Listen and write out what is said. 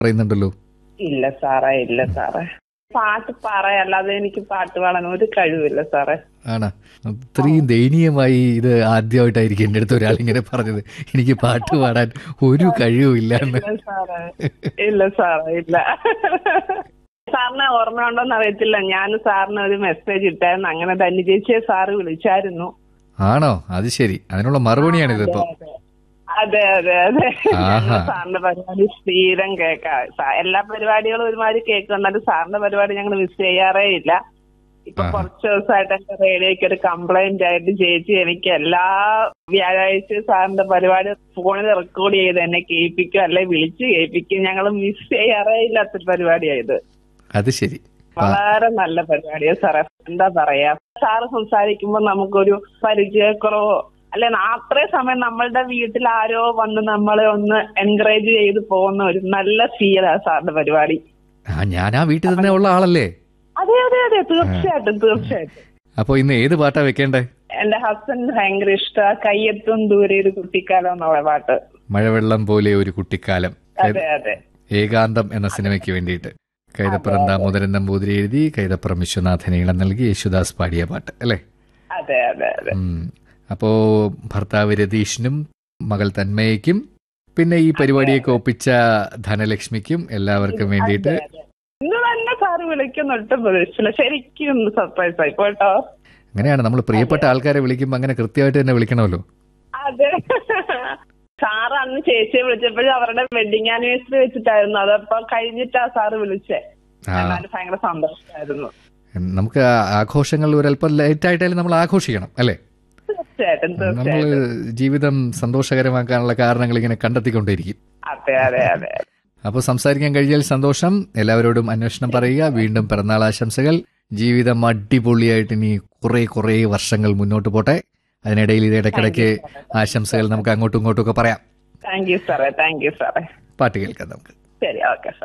പറയുന്നുണ്ടല്ലോ ഇല്ല സാറേ ഇല്ല സാറേ പാട്ട് പറയല്ലാതെ എനിക്ക് പാട്ട് പാടാൻ ഒരു കഴിവില്ല സാറേ ആണ് ഇത്രയും ദയനീയമായി ഇത് ആദ്യമായിട്ടായിരിക്കും എൻ്റെ അടുത്ത് ഒരാൾ ഇങ്ങനെ പറഞ്ഞത് എനിക്ക് പാട്ട് പാടാൻ ഒരു കഴിവും ഇല്ല എന്ന് ഇല്ല സാറേ ഇല്ല സാറേ ഇല്ല സാറിന് ഓർമ്മയുണ്ടോന്ന് അറിയത്തില്ല ഞാൻ സാറിന് ഒരു മെസ്സേജ് ഇട്ടായിരുന്നു അങ്ങനെ ധന്യ ചേച്ചിയെ സാറ് വിളിച്ചായിരുന്നു ആണോ അത് ശരി അതിനുള്ള മറുപടിയാണ് ഇതിപ്പോ അതെ അതെ അതെ ആഹാ. ഞങ്ങൾ സാറിന്റെ പരിപാടി സ്ഥിരം കേൾക്കാം സാ- എല്ലാ പരിപാടികളും ഒരുമാതിരി കേൾക്കുന്നുണ്ട് സാറിന്റെ പരിപാടി ഞങ്ങൾ മിസ് ചെയ്യാറേ ഇല്ല ഇപ്പൊ ആഹാ. കുറച്ച് ദിവസമായിട്ട് എന്റെ റേഡിയോയ്ക്ക് ഒരു കംപ്ലൈന്റ് ആയിട്ട് ചേച്ചി എനിക്ക് എല്ലാ വ്യാഴാഴ്ച സാറിന്റെ പരിപാടി ഫോണിൽ റെക്കോർഡ് ചെയ്ത് എന്നെ കേൾപ്പിക്കും അല്ലെ വിളിച്ച് കേൾപ്പിക്കും ഞങ്ങൾ മിസ് ചെയ്യാറേ ഇല്ലാത്തൊരു പരിപാടിയായത് അത് ശരി ആ, വളരെ നല്ല പരിപാടിയാ സാറേ എന്താ പറയാ സാറ് സംസാരിക്കുമ്പോ നമുക്കൊരു പരിചയക്കുറവോ അല്ലെ അത്രയും സമയം നമ്മളുടെ വീട്ടിൽ ആരോ വന്ന് നമ്മളെ ഒന്ന് എൻകറേജ് ചെയ്ത് പോകുന്ന ഒരു നല്ല ഫീലാ സാറിന്റെ പരിപാടി ആ ഞാൻ ആ വീട്ടിൽ തന്നെ ഉള്ള ആളല്ലേ അതെ അതെ അതെ തീർച്ചയായിട്ടും തീർച്ചയായിട്ടും അപ്പൊ ഇന്ന് ഏത് പാട്ടാ വെക്കേണ്ടേ എന്റെ ഹസ്ബൻഡ് ഭയങ്കര ഇഷ്ട കയ്യെത്തും ദൂരെ ഒരു കുട്ടിക്കാലം എന്നുള്ള പാട്ട് മഴവെള്ളം പോലെ ഒരു കുട്ടിക്കാലം അതെ അതെ ഏകാന്തം എന്ന സിനിമയ്ക്ക് വേണ്ടിയിട്ട് കൈതപ്പുറം ദാമോദരൻ നമ്പൂതിരി എഴുതി കൈതപ്പുറം വിശ്വനാഥൻ ഈളം നൽകി യേശുദാസ് പാടിയ പാട്ട് അല്ലേ അതെ അതെ അതെ ഉം. അപ്പോ ഭർത്താവ് രതീഷിനും മകൾ തന്മയ്ക്കും പിന്നെ ഈ പരിപാടിയൊക്കെ ഒപ്പിച്ച ധനലക്ഷ്മിക്കും എല്ലാവർക്കും വേണ്ടിയിട്ട് അതെ, അതെ. ഇന്ന് തന്നെ സാറ് വിളിക്കുന്ന ഒട്ടും പ്രതീക്ഷിച്ചില്ല ശരിക്കും സർപ്രൈസ് ആയി പോട്ടോ അങ്ങനെയാണ് നമ്മൾ പ്രിയപ്പെട്ട ആൾക്കാരെ വിളിക്കുമ്പോൾ അങ്ങനെ കൃത്യമായിട്ട് തന്നെ വിളിക്കണമല്ലോ അതെ സാറ് അന്ന് ചേച്ചിയെ വിളിച്ചപ്പോഴും അവരുടെ വെഡിങ് ആനിവേഴ്സറി വെച്ചിട്ടായിരുന്നു അതപ്പോ കഴിഞ്ഞിട്ടാ സാറ് വിളിച്ചേ ആ. എന്നാലും ഭയങ്കര സന്തോഷമായിരുന്നു നമുക്ക് ആ ആഘോഷങ്ങൾ ഒരല്പം ലേറ്റ് ആയിട്ടായാലും നമ്മൾ ആഘോഷിക്കണം അല്ലേ തീർച്ചയായിട്ടും നമ്മൾ തീർച്ചയായിട്ടും ജീവിതം സന്തോഷകരമാക്കാനുള്ള കാരണങ്ങൾ ഇങ്ങനെ കണ്ടെത്തിക്കൊണ്ടിരിക്കും അതെ അതെ അതെ അപ്പോൾ സംസാരിക്കാൻ കഴിഞ്ഞാൽ സന്തോഷം എല്ലാവരോടും അന്വേഷണം പറയുക വീണ്ടും പിറന്നാൾ ആശംസകൾ ജീവിതം അടിപൊളിയായിട്ട് ഇനി കുറെ കുറെ വർഷങ്ങൾ മുന്നോട്ട് പോട്ടെ അതിനിടയിൽ ഇത് ഇടയ്ക്കിടയ്ക്ക് ആശംസകൾ നമുക്ക് അങ്ങോട്ടും ഇങ്ങോട്ടും ഒക്കെ പറയാം താങ്ക് യു സാറേ താങ്ക് യു സാറേ പാട്ട് കേൾക്കാം നമുക്ക് ശരി ഓക്കെ സാർ